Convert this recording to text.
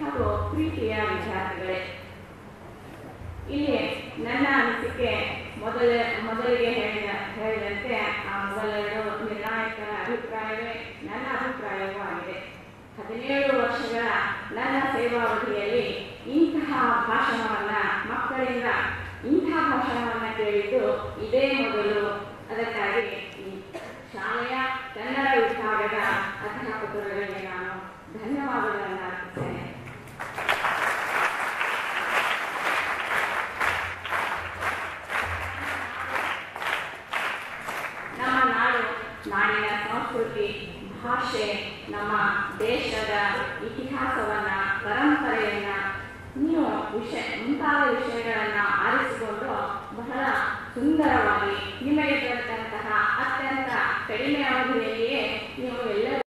ಹಾಗೂ ಪ್ರೀತಿಯ ವಿದ್ಯಾರ್ಥಿಗಳೇ ಇಲ್ಲಿ ನನ್ನ ಅನಿಸಿಕೆ ಮೊದಲ ಮೊದಲಿಗೆ ಹೇಳಿದ ಹೇಳಿದಂತೆ ಆ ಮೊದಲೆರಡು ನಿರ್ಣಾಯಕರ ಅಭಿಪ್ರಾಯವೇ ನನ್ನ ಅಭಿಪ್ರಾಯವೂ ಆಗಿದೆ ಹದಿನೇಳು ವರ್ಷಗಳ ನನ್ನ ಸೇವಾವಧಿಯಲ್ಲಿ ಇಂತಹ ಭಾಷಣವನ್ನ ಮಕ್ಕಳಿಂದ ಇಂತಹ ಭಾಷಣವನ್ನ ಕೇಳಿದ್ದು ಇದೇ ಮೊದಲು ಅದಕ್ಕಾಗಿ ಈ ಶಾಲೆಯ ಕನ್ನಡ ವಿಭಾಗದ ಅಧ್ಯಾಪಕರುಗಳಿಗೆ ನಾನು ಧನ್ಯವಾದಗಳನ್ನು ಅರ್ಪಿಸ್ತೇನೆ ನಮ್ಮ ನಾಡು ನಾಡಿನ ಸಂಸ್ಕೃತಿ ಭಾಷೆ ನಮ್ಮ ದೇಶದ ಇತಿಹಾಸವನ್ನ ಪರಂಪರೆಯನ್ನ ನೀವು ವಿಷಯ ಮುಂತಾದ ವಿಷಯಗಳನ್ನ ಆರಿಸಿಕೊಂಡು ಬಹಳ ಸುಂದರವಾಗಿ ನಿಮಗೆ ದೊರೆತಂತಹ ಅತ್ಯಂತ ಕಡಿಮೆ ಅವಧಿಯಲ್ಲಿಯೇ ನೀವು ಎಲ್ಲ